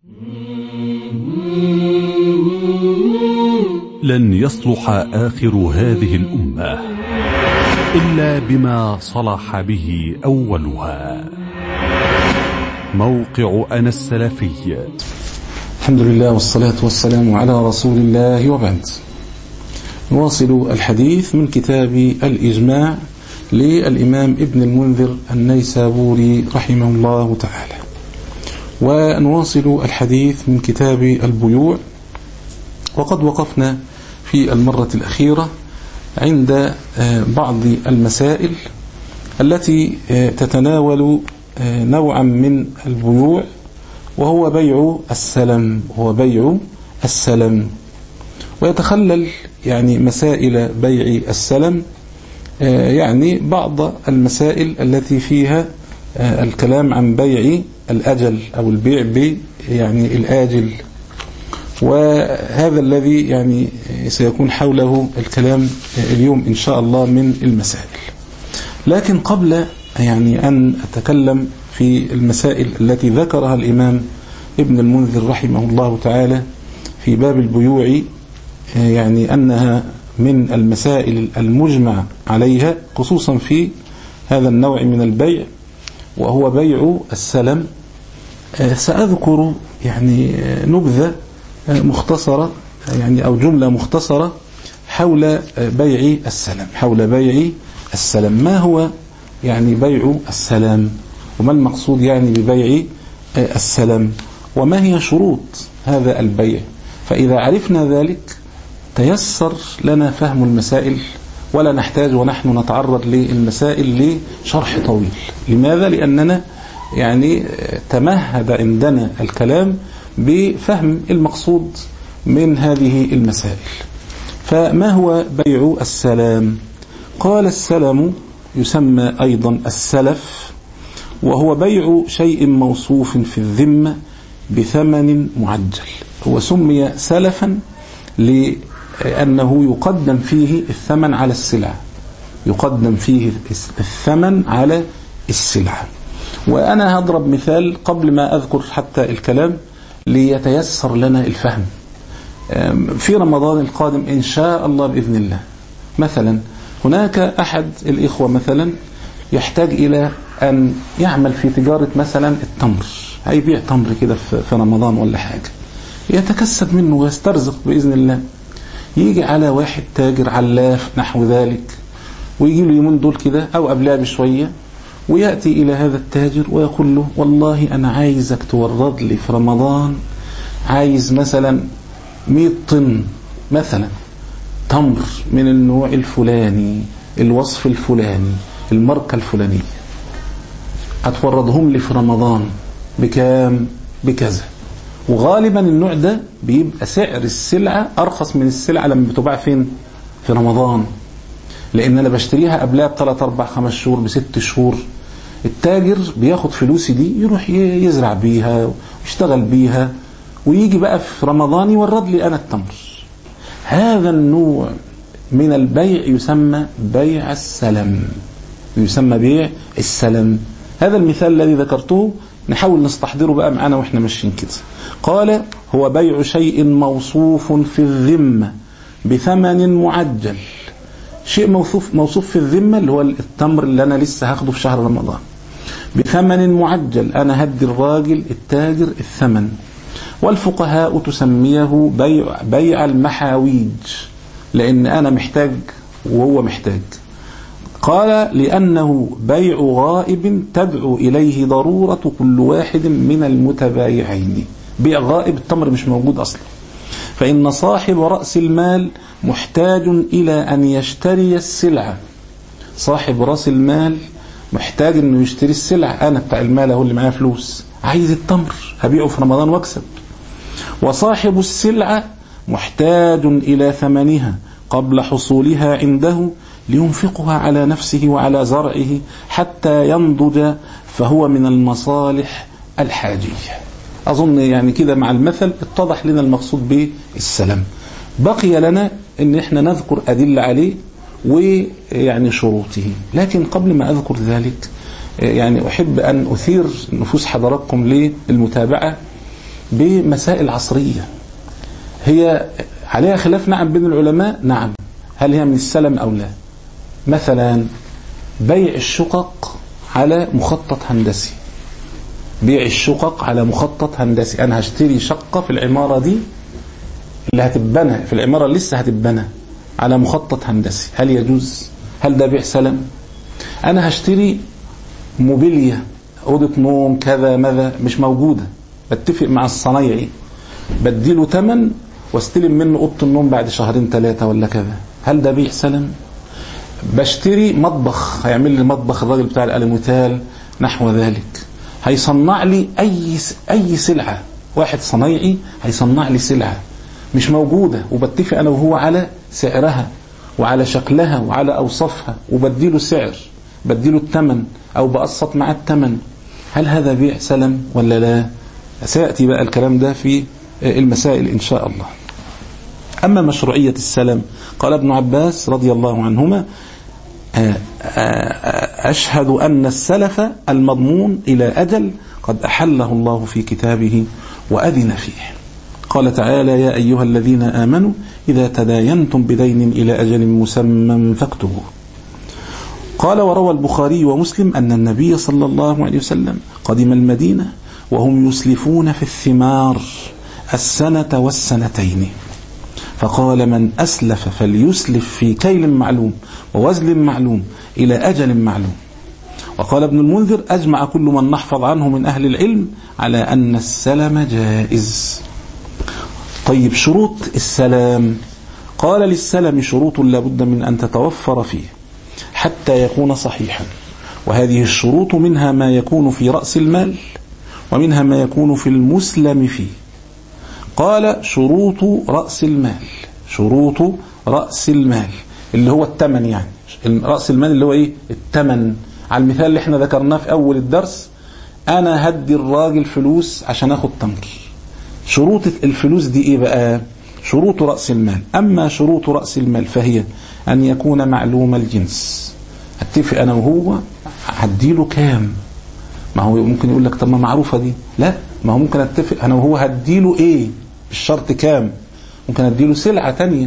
لن يصلح آخر هذه الأمة إلا بما صلح به أولها موقع أنا السلفي الحمد لله والصلاة والسلام على رسول الله وبعد نواصل الحديث من كتاب الإجماع للإمام ابن المنذر النيسابوري رحمه الله تعالى ونواصل الحديث من كتاب البيوع وقد وقفنا في المرة الأخيرة عند بعض المسائل التي تتناول نوعا من البيوع وهو بيع السلم هو بيع السلم ويتخلل يعني مسائل بيع السلم يعني بعض المسائل التي فيها الكلام عن بيع الأجل أو البيع ب يعني الآجل وهذا الذي يعني سيكون حوله الكلام اليوم إن شاء الله من المسائل لكن قبل يعني أن أتكلم في المسائل التي ذكرها الإمام ابن المنذر رحمه الله تعالى في باب البيوع يعني أنها من المسائل المجمع عليها خصوصا في هذا النوع من البيع وهو بيع السلم سأذكر يعني نبذة مختصرة يعني أو جملة مختصرة حول بيع السلم حول بيع السلم ما هو يعني بيع السلام وما المقصود يعني ببيع السلم وما هي شروط هذا البيع فإذا عرفنا ذلك تيسر لنا فهم المسائل ولا نحتاج ونحن نتعرض للمسائل لشرح طويل لماذا؟ لأننا يعني تمهد عندنا الكلام بفهم المقصود من هذه المسائل فما هو بيع السلام قال السلم يسمى أيضا السلف وهو بيع شيء موصوف في الذمة بثمن معجل هو سمي سلفا لأنه يقدم فيه الثمن على السلع يقدم فيه الثمن على السلع وأنا هضرب مثال قبل ما أذكر حتى الكلام ليتيسر لنا الفهم في رمضان القادم إن شاء الله بإذن الله مثلا هناك أحد الإخوة مثلا يحتاج إلى أن يعمل في تجارة مثلا التمر هيبيع تمر كده في رمضان ولا حاجة يتكسب منه ويسترزق بإذن الله يجي على واحد تاجر علاف نحو ذلك ويجي له يومين دول كده أو قبلها بشوية ويأتي إلى هذا التاجر ويقول له والله أنا عايزك تورد لي في رمضان عايز مثلا 100 طن مثلا تمر من النوع الفلاني الوصف الفلاني الماركة الفلانية هتوردهم لي في رمضان بكام بكذا وغالبا النوع ده بيبقى سعر السلعة أرخص من السلعة لما بتباع فين في رمضان لأن أنا بشتريها قبلها بثلاث أربع خمس شهور بست شهور التاجر بياخد فلوسي دي يروح يزرع بيها ويشتغل بيها ويجي بقى في رمضان يورد لي أنا التمر هذا النوع من البيع يسمى بيع السلم يسمى بيع السلم هذا المثال الذي ذكرته نحاول نستحضره بقى معانا واحنا ماشيين كده قال هو بيع شيء موصوف في الذمة بثمن معجل شيء موصوف موصوف في الذمة اللي هو التمر اللي أنا لسه هاخده في شهر رمضان بثمن معجل أنا هدي الراجل التاجر الثمن والفقهاء تسميه بيع, بيع المحاويج لأن أنا محتاج وهو محتاج قال لأنه بيع غائب تدعو إليه ضرورة كل واحد من المتبايعين بيع غائب التمر مش موجود أصلا فإن صاحب رأس المال محتاج إلى أن يشتري السلعة صاحب رأس المال محتاج أنه يشتري السلعة أنا بتاع المال هو اللي معايا فلوس عايز التمر هبيعه في رمضان واكسب وصاحب السلعة محتاج إلى ثمنها قبل حصولها عنده لينفقها على نفسه وعلى زرعه حتى ينضج فهو من المصالح الحاجية أظن يعني كده مع المثل اتضح لنا المقصود بالسلام بقي لنا ان احنا نذكر أدلة عليه ويعني شروطه لكن قبل ما أذكر ذلك يعني أحب أن أثير نفوس حضراتكم للمتابعة بمسائل عصرية هي عليها خلاف نعم بين العلماء نعم هل هي من السلم أو لا مثلا بيع الشقق على مخطط هندسي بيع الشقق على مخطط هندسي أنا هشتري شقة في العمارة دي اللي هتبنى في العمارة اللي لسه هتبنى على مخطط هندسي هل يجوز هل ده بيع سلم أنا هشتري موبيليا أوضة نوم كذا ماذا مش موجودة بتفق مع الصنايعي بديله تمن واستلم منه اوضه النوم بعد شهرين ثلاثه ولا كذا هل ده بيع سلم بشتري مطبخ هيعمل لي مطبخ الراجل بتاع الالموتال نحو ذلك هيصنع لي اي اي سلعه واحد صنايعي هيصنع لي سلعه مش موجوده وبتفق انا وهو على سعرها وعلى شكلها وعلى اوصافها وبديله سعر بديله الثمن او بقسط معاه الثمن هل هذا بيع سلم ولا لا سياتي بقى الكلام ده في المسائل ان شاء الله أما مشروعية السلم قال ابن عباس رضي الله عنهما أشهد أن السلف المضمون إلى أجل قد أحله الله في كتابه وأذن فيه قال تعالى يا أيها الذين آمنوا إذا تداينتم بدين إلى أجل مسمى فاكتبوه قال وروى البخاري ومسلم أن النبي صلى الله عليه وسلم قدم المدينة وهم يسلفون في الثمار السنة والسنتين فقال من أسلف فليسلف في كيل معلوم ووزن معلوم إلى أجل معلوم وقال ابن المنذر أجمع كل من نحفظ عنه من أهل العلم على أن السلم جائز طيب شروط السلام قال للسلم شروط لابد من أن تتوفر فيه حتى يكون صحيحا وهذه الشروط منها ما يكون في رأس المال ومنها ما يكون في المسلم فيه قال شروط رأس المال شروط رأس المال اللي هو الثمن يعني رأس المال اللي هو ايه الثمن على المثال اللي احنا ذكرناه في اول الدرس انا هدي الراجل فلوس عشان اخد تمر شروط الفلوس دي ايه بقى شروط رأس المال اما شروط رأس المال فهي ان يكون معلوم الجنس اتفق انا وهو هديله كام ما هو ممكن يقول لك طب ما معروفه دي لا ما هو ممكن اتفق انا وهو هديله ايه الشرط كام ممكن اديله سلعه تانية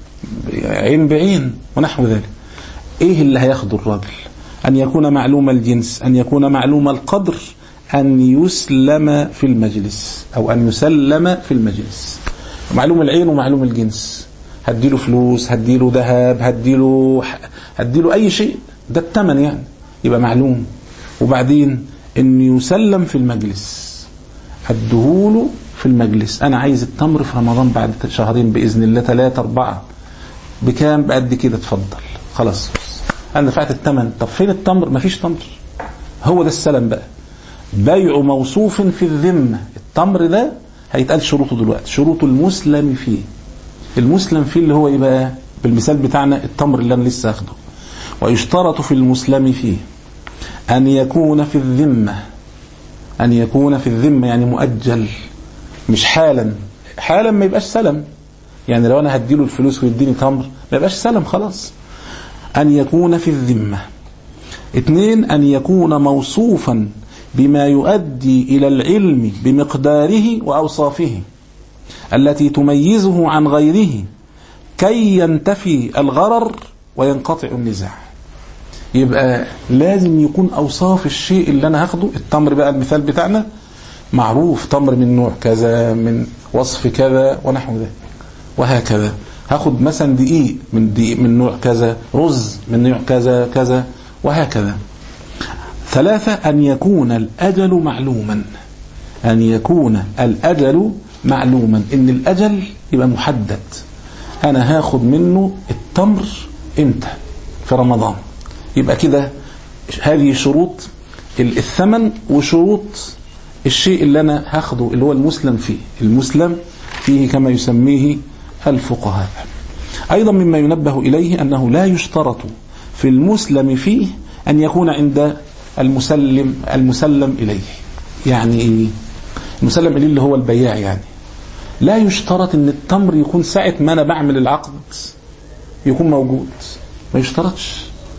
عين بعين ونحو ذلك ايه اللي هياخده الراجل ان يكون معلوم الجنس ان يكون معلوم القدر ان يسلم في المجلس او ان يسلم في المجلس معلوم العين ومعلوم الجنس هديله فلوس هديله ذهب هديله هديله اي شيء ده الثمن يعني يبقى معلوم وبعدين ان يسلم في المجلس ادهوله في المجلس انا عايز التمر في رمضان بعد شهرين باذن الله ثلاثة اربعة بكام بقد كده اتفضل خلاص انا دفعت الثمن طب فين التمر مفيش تمر هو ده السلم بقى بيع موصوف في الذمة التمر ده هيتقال شروطه دلوقتي شروط المسلم فيه المسلم فيه اللي هو ايه بقى بالمثال بتاعنا التمر اللي انا لسه اخده ويشترط في المسلم فيه ان يكون في الذمة ان يكون في الذمة يعني مؤجل مش حالا حالا ما يبقاش سلم يعني لو انا هديله الفلوس ويديني تمر ما يبقاش سلم خلاص ان يكون في الذمة اثنين ان يكون موصوفا بما يؤدي الى العلم بمقداره واوصافه التي تميزه عن غيره كي ينتفي الغرر وينقطع النزاع يبقى لازم يكون اوصاف الشيء اللي انا هاخده التمر بقى المثال بتاعنا معروف تمر من نوع كذا من وصف كذا ونحو ذلك وهكذا هاخد مثلا دقيق من دقيق من نوع كذا رز من نوع كذا كذا وهكذا ثلاثة أن يكون الأجل معلوما أن يكون الأجل معلوما إن الأجل يبقى محدد أنا هاخد منه التمر إمتى في رمضان يبقى كده هذه شروط الثمن وشروط الشيء اللي أنا هاخده اللي هو المسلم فيه المسلم فيه كما يسميه الفقهاء أيضا مما ينبه إليه أنه لا يشترط في المسلم فيه أن يكون عند المسلم المسلم إليه يعني إيه المسلم إليه اللي هو البياع يعني لا يشترط أن التمر يكون ساعة ما أنا بعمل العقد يكون موجود ما يشترطش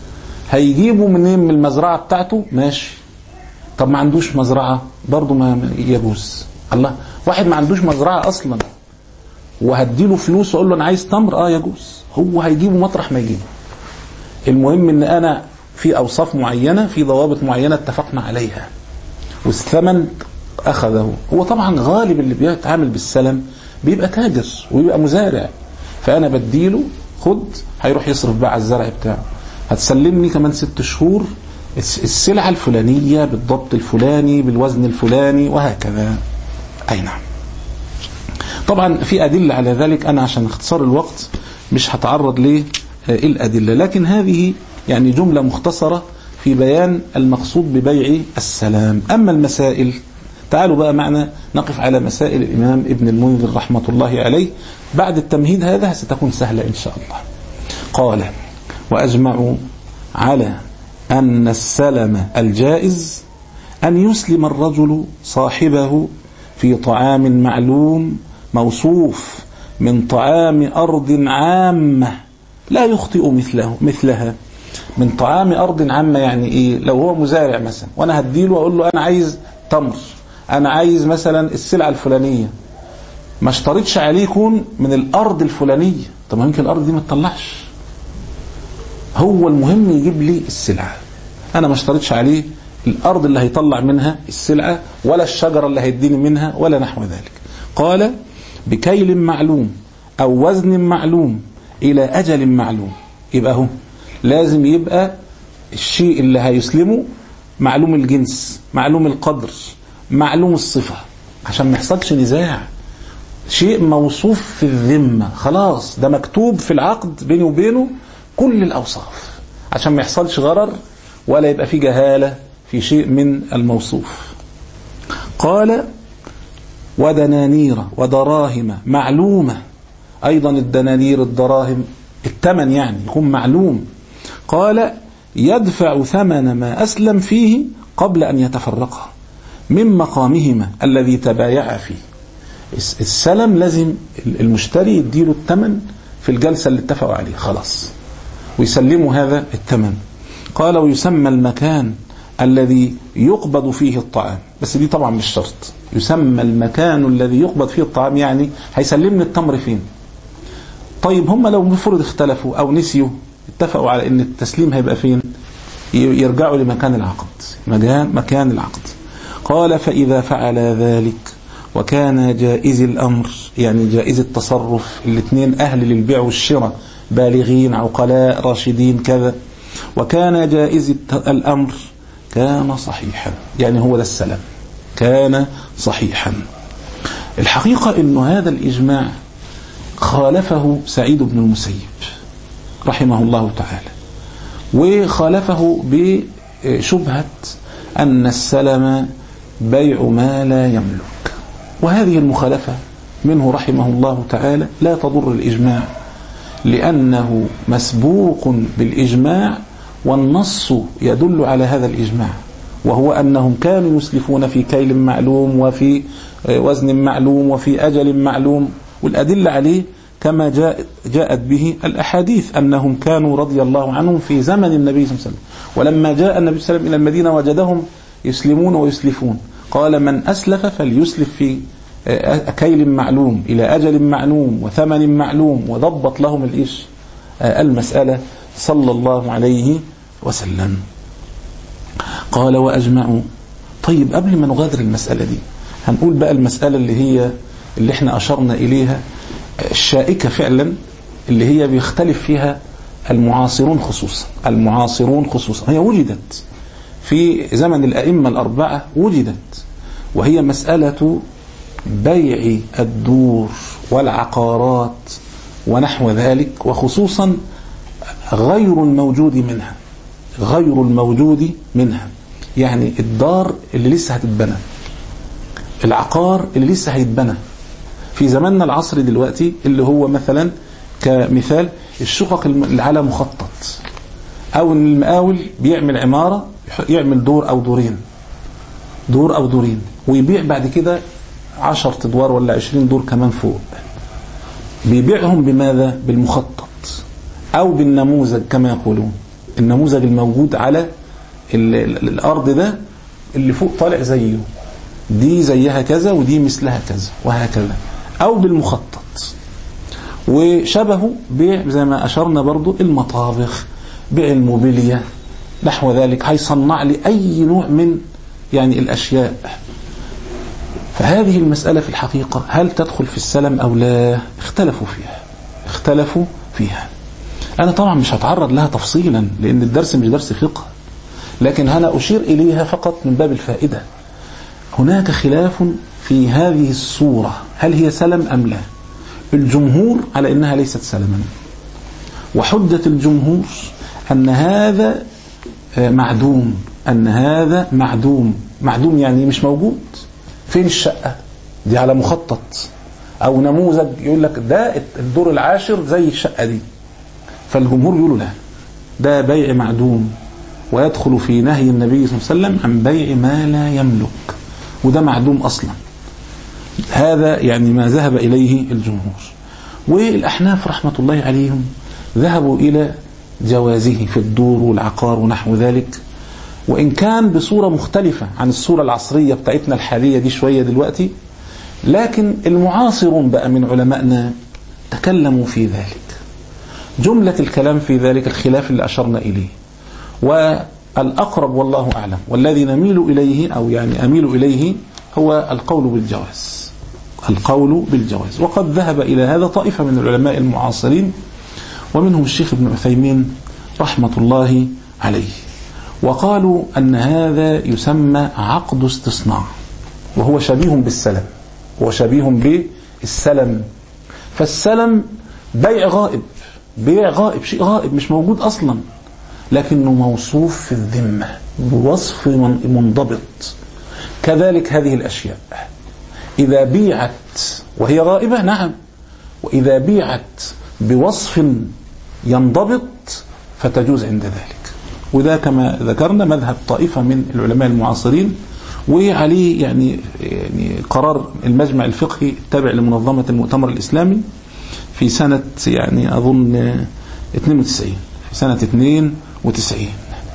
هيجيبه منين من المزرعة بتاعته ماشي طب ما عندوش مزرعة برضه ما يجوز الله واحد ما عندوش مزرعة أصلا وهديله فلوس واقول له انا عايز تمر اه يجوز هو هيجيبه مطرح ما يجيبه المهم ان انا في اوصاف معينه في ضوابط معينه اتفقنا عليها والثمن اخذه هو طبعا غالب اللي بيتعامل بالسلم بيبقى تاجر ويبقى مزارع فانا بديله خد هيروح يصرف بقى على الزرع بتاعه هتسلمني كمان ست شهور السلعه الفلانيه بالضبط الفلاني بالوزن الفلاني وهكذا اي نعم طبعا في أدلة على ذلك أنا عشان اختصار الوقت مش هتعرض للأدلة لكن هذه يعني جملة مختصرة في بيان المقصود ببيع السلام أما المسائل تعالوا بقى معنا نقف على مسائل الإمام ابن المنذر رحمة الله عليه بعد التمهيد هذا ستكون سهلة إن شاء الله قال وأجمعوا على أن السلم الجائز أن يسلم الرجل صاحبه في طعام معلوم موصوف من طعام أرض عامة لا يخطئ مثله مثلها من طعام أرض عامة يعني إيه لو هو مزارع مثلا وأنا هديله وأقول له أنا عايز تمر أنا عايز مثلا السلعة الفلانية ما اشترطش عليه يكون من الأرض الفلانية طب يمكن الأرض دي ما تطلعش هو المهم يجيب لي السلعة أنا ما اشترطش عليه الأرض اللي هيطلع منها السلعة ولا الشجرة اللي هيديني منها ولا نحو ذلك قال بكيل معلوم أو وزن معلوم إلى أجل معلوم يبقى هو لازم يبقى الشيء اللي هيسلمه معلوم الجنس معلوم القدر معلوم الصفة عشان ما يحصلش نزاع شيء موصوف في الذمة خلاص ده مكتوب في العقد بيني وبينه كل الأوصاف عشان ما يحصلش غرر ولا يبقى في جهالة في شيء من الموصوف قال ودنانير ودراهم معلومة أيضا الدنانير الدراهم الثمن يعني يكون معلوم قال يدفع ثمن ما أسلم فيه قبل أن يتفرقا من مقامهما الذي تبايع فيه السلم لازم المشتري يديله الثمن في الجلسة اللي اتفقوا عليه خلاص ويسلموا هذا الثمن قال ويسمى المكان الذي يقبض فيه الطعام بس دي طبعا مش شرط يسمى المكان الذي يقبض فيه الطعام يعني هيسلمني التمر فين طيب هم لو المفروض اختلفوا او نسيوا اتفقوا على ان التسليم هيبقى فين يرجعوا لمكان العقد مكان مكان العقد قال فإذا فعل ذلك وكان جائز الأمر يعني جائز التصرف الاثنين أهل للبيع والشراء بالغين عقلاء راشدين كذا وكان جائز الأمر كان صحيحا يعني هو ده السلام كان صحيحا الحقيقة أن هذا الإجماع خالفه سعيد بن المسيب رحمه الله تعالى وخالفه بشبهة أن السلم بيع ما لا يملك وهذه المخالفة منه رحمه الله تعالى لا تضر الإجماع لأنه مسبوق بالإجماع والنص يدل على هذا الإجماع وهو أنهم كانوا يسلفون في كيل معلوم وفي وزن معلوم وفي أجل معلوم والأدلة عليه كما جاء جاءت به الأحاديث أنهم كانوا رضي الله عنهم في زمن النبي صلى الله عليه وسلم ولما جاء النبي صلى الله عليه وسلم إلى المدينة وجدهم يسلمون ويسلفون قال من أسلف فليسلف في كيل معلوم إلى أجل معلوم وثمن معلوم وضبط لهم الإيش المسألة صلى الله عليه وسلم قال وأجمعوا طيب قبل ما نغادر المسألة دي هنقول بقى المسألة اللي هي اللي احنا أشرنا إليها الشائكة فعلا اللي هي بيختلف فيها المعاصرون خصوصا المعاصرون خصوصا هي وجدت في زمن الأئمة الأربعة وجدت وهي مسألة بيع الدور والعقارات ونحو ذلك وخصوصا غير الموجود منها غير الموجود منها يعني الدار اللي لسه هتتبنى العقار اللي لسه هيتبنى في زماننا العصري دلوقتي اللي هو مثلا كمثال الشقق اللي على مخطط او ان المقاول بيعمل عمارة يعمل دور او دورين دور او دورين ويبيع بعد كده عشر ادوار ولا عشرين دور كمان فوق بيبيعهم بماذا بالمخطط او بالنموذج كما يقولون النموذج الموجود على الارض ده اللي فوق طالع زيه دي زيها كذا ودي مثلها كذا وهكذا أو بالمخطط وشبهه بيع زي ما أشرنا برضو المطابخ بيع الموبيليا نحو ذلك هيصنع لي أي نوع من يعني الأشياء فهذه المسألة في الحقيقة هل تدخل في السلم أو لا اختلفوا فيها اختلفوا فيها أنا طبعا مش هتعرض لها تفصيلا لأن الدرس مش درس فقه لكن أنا أشير إليها فقط من باب الفائدة هناك خلاف في هذه الصورة هل هي سلم أم لا الجمهور على أنها ليست سلما وحجة الجمهور أن هذا معدوم أن هذا معدوم معدوم يعني مش موجود فين الشقة دي على مخطط أو نموذج يقول لك ده الدور العاشر زي الشقة دي فالجمهور يقولوا لا ده بيع معدوم ويدخل في نهي النبي صلى الله عليه وسلم عن بيع ما لا يملك وده معدوم أصلا هذا يعني ما ذهب إليه الجمهور والأحناف رحمة الله عليهم ذهبوا إلى جوازه في الدور والعقار ونحو ذلك وإن كان بصورة مختلفة عن الصورة العصرية بتاعتنا الحالية دي شوية دلوقتي لكن المعاصرون بقى من علمائنا تكلموا في ذلك جملة الكلام في ذلك الخلاف اللي أشرنا إليه والأقرب والله أعلم والذي نميل إليه أو يعني أميل إليه هو القول بالجواز القول بالجواز وقد ذهب إلى هذا طائفة من العلماء المعاصرين ومنهم الشيخ ابن عثيمين رحمة الله عليه وقالوا أن هذا يسمى عقد استصناع وهو شبيه بالسلم هو شبيه بالسلم فالسلم بيع غائب بيع غائب شيء غائب مش موجود أصلا لكنه موصوف في الذمة بوصف منضبط كذلك هذه الأشياء إذا بيعت وهي غائبة نعم وإذا بيعت بوصف ينضبط فتجوز عند ذلك وده كما ذكرنا مذهب طائفة من العلماء المعاصرين وعليه يعني يعني قرار المجمع الفقهي التابع لمنظمة المؤتمر الإسلامي في سنة يعني أظن 92 في سنة 92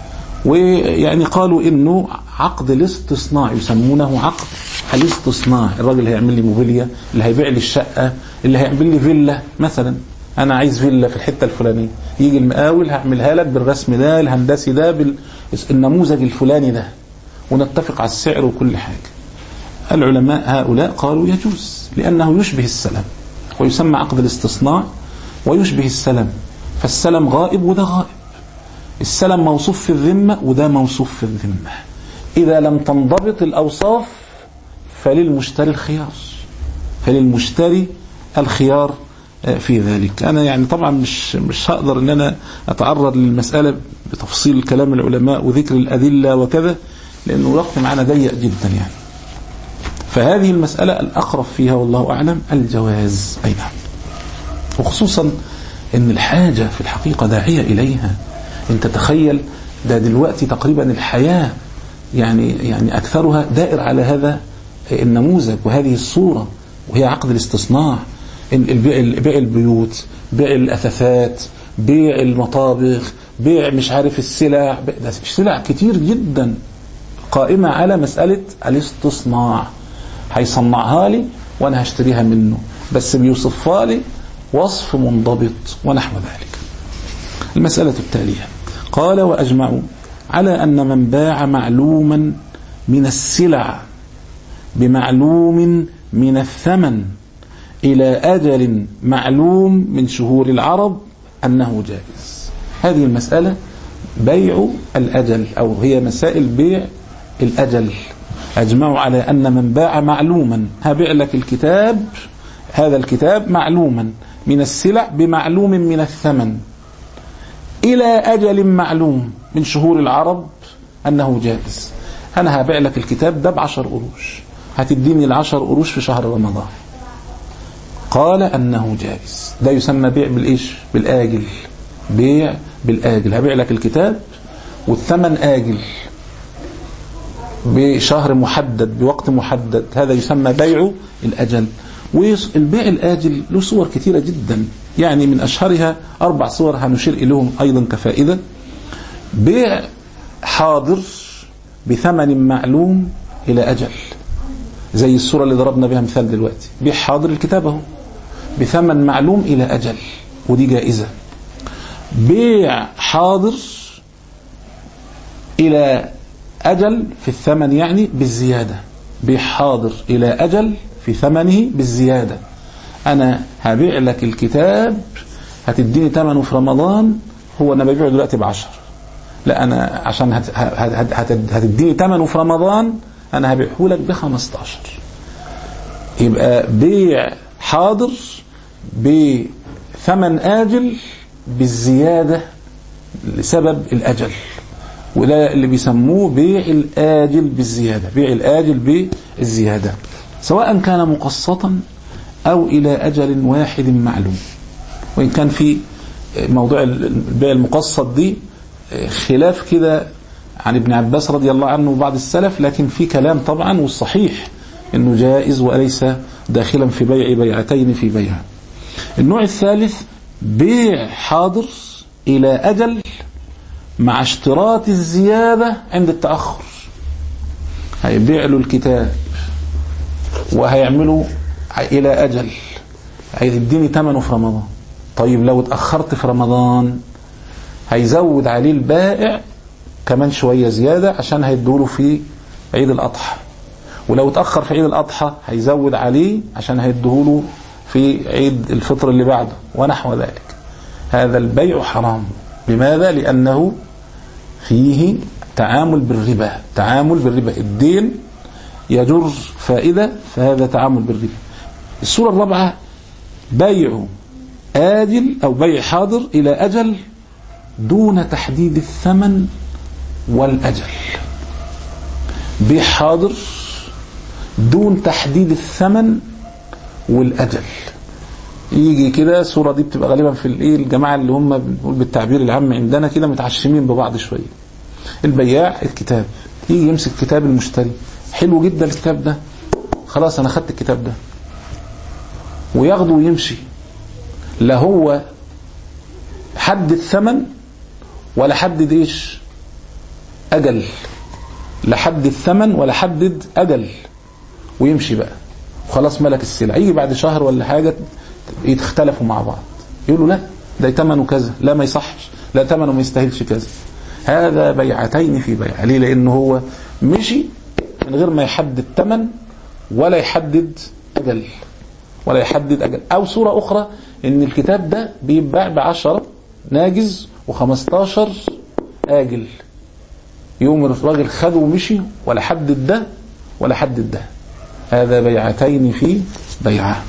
ويعني قالوا انه عقد الاستصناع يسمونه عقد الاستصناع الراجل هيعمل لي موبيليا اللي هيبيع لي الشقة اللي هيعمل لي فيلا مثلا انا عايز فيلا في الحتة الفلانية يجي المقاول هعملها لك بالرسم ده الهندسي ده بالنموذج الفلاني ده ونتفق على السعر وكل حاجة العلماء هؤلاء قالوا يجوز لأنه يشبه السلم ويسمى عقد الاستصناع ويشبه السلم فالسلم غائب وده غائب السلم موصوف في الذمة وده موصوف في الذمة إذا لم تنضبط الأوصاف فللمشتري الخيار فللمشتري الخيار في ذلك أنا يعني طبعا مش مش هقدر أن أنا أتعرض للمسألة بتفصيل كلام العلماء وذكر الأدلة وكذا لأنه الوقت معنا ضيق جدا يعني فهذه المسألة الأقرب فيها والله أعلم الجواز أي نعم وخصوصا أن الحاجة في الحقيقة داعية إليها أنت تخيل ده دلوقتي تقريبا الحياة يعني يعني أكثرها دائر على هذا النموذج وهذه الصورة وهي عقد الاستصناع بيع البيوت بيع الأثاثات بيع المطابخ بيع مش عارف السلع ده سلع كتير جدا قائمة على مسألة الاستصناع هيصنعها لي وأنا هشتريها منه بس بيوصفها لي وصف منضبط ونحو ذلك المسألة التالية قال وأجمعوا على أن من باع معلوما من السلع بمعلوم من الثمن إلى أجل معلوم من شهور العرب أنه جائز هذه المسألة بيع الأجل أو هي مسائل بيع الأجل أجمعوا على أن من باع معلوما هبيع لك الكتاب هذا الكتاب معلوما من السلع بمعلوم من الثمن إلى أجل معلوم من شهور العرب أنه جائز أنا هبيع لك الكتاب ده بعشر قروش هتديني العشر قروش في شهر رمضان قال أنه جائز ده يسمى بيع بالإيش بالآجل بيع بالآجل هبيع لك الكتاب والثمن آجل بشهر محدد بوقت محدد هذا يسمى بيع الأجل والبيع الآجل له صور كثيرة جدا يعني من أشهرها أربع صور هنشير إليهم أيضا كفائدة بيع حاضر بثمن معلوم إلى أجل زي الصورة اللي ضربنا بها مثال دلوقتي بيع حاضر الكتاب اهو بثمن معلوم إلى أجل ودي جائزة بيع حاضر إلى أجل في الثمن يعني بالزيادة بيع حاضر إلى أجل في ثمنه بالزيادة أنا هبيع لك الكتاب هتديني ثمنه في رمضان هو أنا ببيعه دلوقتي بعشر لا أنا عشان هت هت هت هتديني ثمنه في رمضان أنا هبيعه لك ب 15 يبقى بيع حاضر بثمن آجل بالزيادة لسبب الأجل وده اللي بيسموه بيع الآجل بالزيادة بيع الآجل بالزيادة سواء كان مقسطا أو إلى أجل واحد معلوم وإن كان في موضوع البيع المقسط دي خلاف كده عن ابن عباس رضي الله عنه وبعض السلف لكن في كلام طبعا والصحيح انه جائز وليس داخلا في بيع بيعتين في بيع النوع الثالث بيع حاضر الى اجل مع اشتراط الزيادة عند التأخر هيبيع له الكتاب وهيعمله الى اجل هيديني ثمنه في رمضان طيب لو اتأخرت في رمضان هيزود عليه البائع كمان شوية زيادة عشان هيدوله في عيد الأضحى ولو اتأخر في عيد الأضحى هيزود عليه عشان هيدوله في عيد الفطر اللي بعده ونحو ذلك هذا البيع حرام لماذا؟ لأنه فيه تعامل بالربا تعامل بالربا الدين يجر فائدة فهذا تعامل بالربا الصورة الرابعة بيع آجل أو بيع حاضر إلى أجل دون تحديد الثمن والأجل بيع حاضر دون تحديد الثمن والأجل يجي كده الصورة دي بتبقى غالبا في الايه الجماعة اللي هم بنقول بالتعبير العام عندنا كده متعشمين ببعض شوية البياع الكتاب يجي يمسك كتاب المشتري حلو جدا الكتاب ده خلاص انا خدت الكتاب ده وياخده ويمشي لا هو حدد ثمن ولا حدد ايش اجل لا حدد ثمن ولا حدد اجل ويمشي بقى وخلاص ملك السلع يجي بعد شهر ولا حاجة يتختلفوا مع بعض يقولوا لا ده ثمنه كذا لا ما يصحش لا ثمنه ما يستاهلش كذا هذا بيعتين في بيع ليه لانه هو مشي من غير ما يحدد ثمن ولا يحدد اجل ولا يحدد اجل او صورة اخرى ان الكتاب ده بيتباع بعشرة ناجز و15 آجل يوم الراجل خده ومشي ولا حدد ده ولا حدد ده هذا بيعتين في بيعة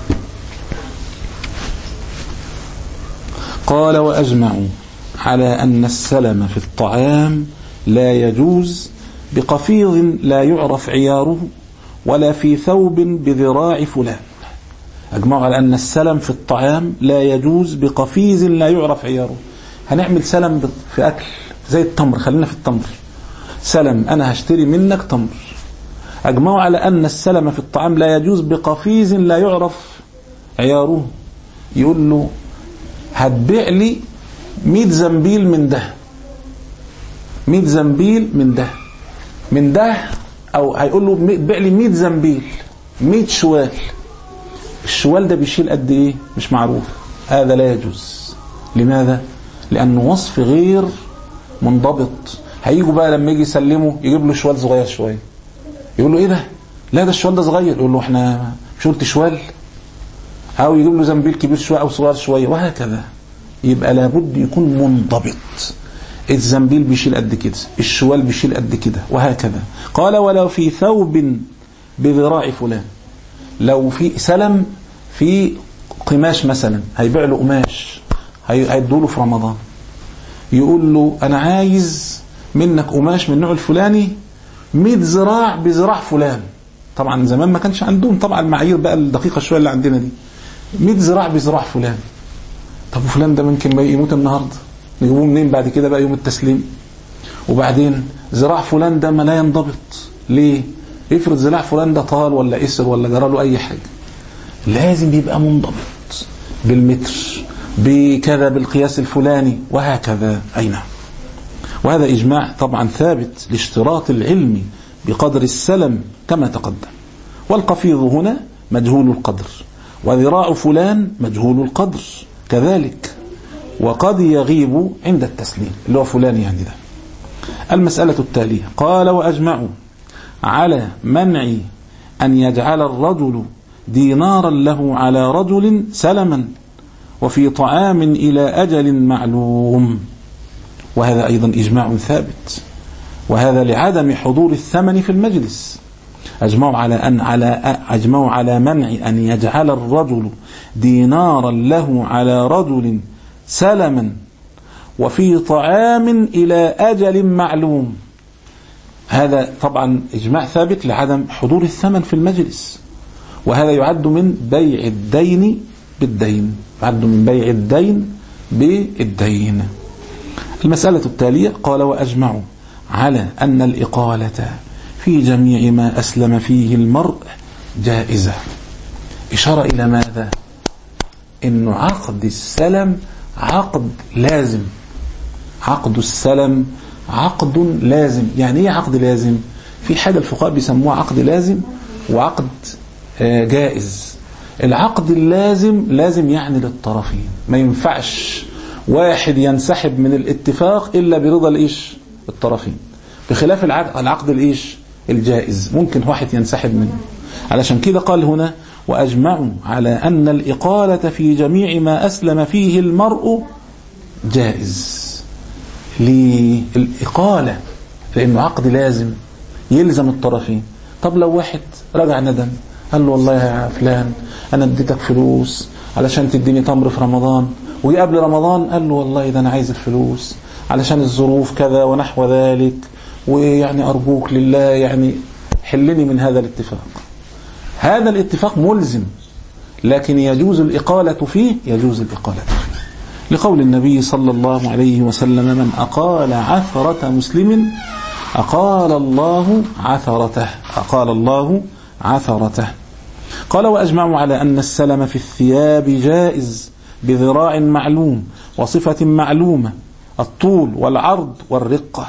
قال وأجمعوا على أن السلم في الطعام لا يجوز بقفيض لا يعرف عياره ولا في ثوب بذراع فلان أجمعوا على أن السلم في الطعام لا يجوز بقفيز لا يعرف عياره هنعمل سلم في أكل زي التمر خلينا في التمر سلم أنا هشتري منك تمر أجمعوا على أن السلم في الطعام لا يجوز بقفيز لا يعرف عياره يقول له هتبيع لي 100 زنبيل من ده 100 زنبيل من ده من ده أو هيقول له بيع لي 100 زنبيل 100 شوال الشوال ده بيشيل قد ايه مش معروف هذا لا يجوز لماذا لانه وصف غير منضبط هيجوا بقى لما يجي يسلمه يجيب له شوال صغير شويه يقول له ايه ده لا ده الشوال ده صغير يقول له احنا مش قلت شوال او يجيب له زنبيل كبير شويه او صغير شويه وهكذا يبقى لابد يكون منضبط الزنبيل بيشيل قد كده الشوال بيشيل قد كده وهكذا قال ولو في ثوب بذراع فلان لو في سلم في قماش مثلا هيبيع له قماش هيدوا له في رمضان يقول له انا عايز منك قماش من النوع الفلاني 100 ذراع بذراع فلان طبعا زمان ما كانش عندهم طبعا المعايير بقى الدقيقه شويه اللي عندنا دي 100 ذراع بذراع فلان طب وفلان ده ممكن ما يموت النهارده نجيبوه منين بعد كده بقى يوم التسليم وبعدين ذراع فلان ده ما لا ينضبط ليه افرض ذراع فلان ده طال ولا اسر ولا جرى له اي حاجه لازم يبقى منضبط بالمتر بكذا بالقياس الفلاني وهكذا اي نعم وهذا اجماع طبعا ثابت لاشتراط العلم بقدر السلم كما تقدم والقفيض هنا مجهول القدر وذراع فلان مجهول القدر كذلك وقد يغيب عند التسليم اللي هو فلان يعني ده المسألة التالية قال وأجمعوا على منع أن يجعل الرجل دينارا له على رجل سلما وفي طعام إلى أجل معلوم وهذا أيضا إجماع ثابت وهذا لعدم حضور الثمن في المجلس أجمعوا على أن على أجمعوا على منع أن يجعل الرجل دينارا له على رجل سلما وفي طعام إلى أجل معلوم هذا طبعا إجماع ثابت لعدم حضور الثمن في المجلس وهذا يعد من بيع الدين بالدين يعد من بيع الدين بالدين المسألة التالية قال وأجمعوا على أن الإقالة في جميع ما أسلم فيه المرء جائزة إشارة إلى ماذا إن عقد السلم عقد لازم عقد السلم عقد لازم يعني ايه عقد لازم في حاجة الفقهاء بيسموها عقد لازم وعقد جائز العقد اللازم لازم يعني للطرفين ما ينفعش واحد ينسحب من الاتفاق إلا برضا الإيش الطرفين بخلاف العقد, العقد الإيش الجائز ممكن واحد ينسحب منه علشان كده قال هنا وأجمعوا على أن الإقالة في جميع ما أسلم فيه المرء جائز للإقالة لأنه عقد لازم يلزم الطرفين طب لو واحد رجع ندم قال له والله يا فلان أنا اديتك فلوس علشان تديني تمر في رمضان وجي قبل رمضان قال له والله ده أنا عايز الفلوس علشان الظروف كذا ونحو ذلك ويعني أرجوك لله يعني حلني من هذا الاتفاق هذا الاتفاق ملزم لكن يجوز الإقالة فيه يجوز الإقالة فيه لقول النبي صلى الله عليه وسلم من أقال عثرة مسلم أقال الله عثرته أقال الله عثرته قال وأجمعوا على أن السلم في الثياب جائز بذراع معلوم وصفة معلومة الطول والعرض والرقة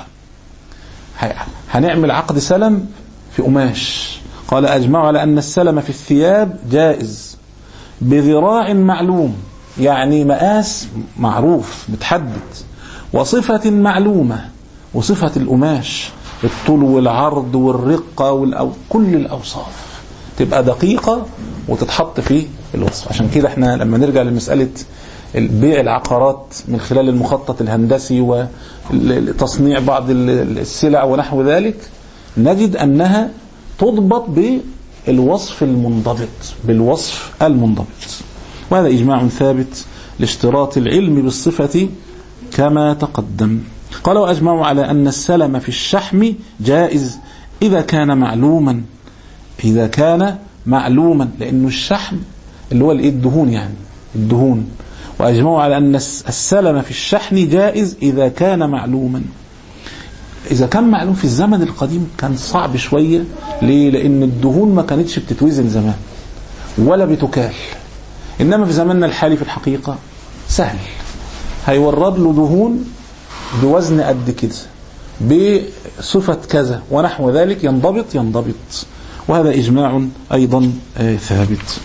هنعمل عقد سلم في قماش قال أجمعوا على أن السلم في الثياب جائز بذراع معلوم يعني مقاس معروف متحدد وصفة معلومة وصفة القماش الطول والعرض والرقة والأو... كل الأوصاف تبقى دقيقة وتتحط في الوصف عشان كده احنا لما نرجع لمسألة بيع العقارات من خلال المخطط الهندسي وتصنيع بعض السلع ونحو ذلك نجد أنها تضبط بالوصف المنضبط بالوصف المنضبط وهذا إجماع ثابت لاشتراط العلم بالصفة كما تقدم قال وأجمعوا على أن السلم في الشحم جائز إذا كان معلوما إذا كان معلوما لأنه الشحم اللي هو الدهون يعني الدهون وأجمعوا على أن السلم في الشحن جائز إذا كان معلوما إذا كان معلوم في الزمن القديم كان صعب شوية ليه؟ لأن الدهون ما كانتش بتتوزن زمان ولا بتكال إنما في زماننا الحالي في الحقيقة سهل هيورد له دهون بوزن قد كده بصفة كذا ونحو ذلك ينضبط ينضبط وهذا إجماع أيضا ثابت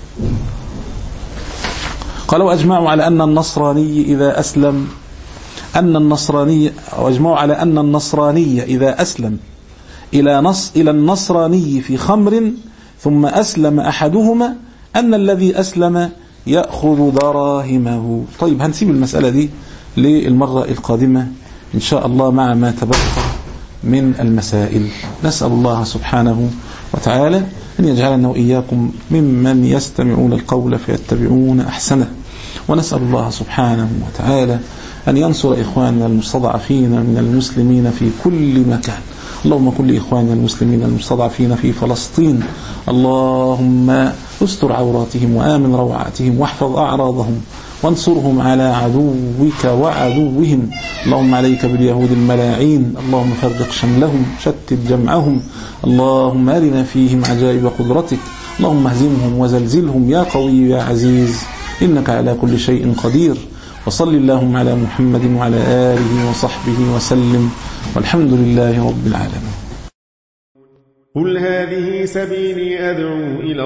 قالوا أجمعوا على أن النصراني إذا أسلم أن النصراني وأجمعوا على أن النصراني إذا أسلم إلى نص إلى النصراني في خمر ثم أسلم أحدهما أن الذي أسلم يأخذ دراهمه طيب هنسيب المسألة دي للمرة القادمة إن شاء الله مع ما تبقى من المسائل نسأل الله سبحانه وتعالى أن يجعلنا وإياكم ممن يستمعون القول فيتبعون أحسنه ونسأل الله سبحانه وتعالى أن ينصر إخواننا المستضعفين من المسلمين في كل مكان اللهم كن لإخواننا المسلمين المستضعفين في فلسطين اللهم استر عوراتهم وآمن روعاتهم واحفظ أعراضهم وانصرهم على عدوك وعدوهم اللهم عليك باليهود الملاعين اللهم فرق شملهم شتت جمعهم اللهم أرنا فيهم عجائب قدرتك اللهم اهزمهم وزلزلهم يا قوي يا عزيز إنك على كل شيء قدير وصل اللهم على محمد وعلى آله وصحبه وسلم والحمد لله رب العالمين قل هذه سبيلي أدعو إلى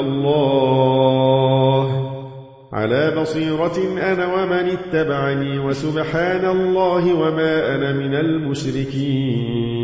الله على بصيرة أنا ومن اتبعني وسبحان الله وما أنا من المشركين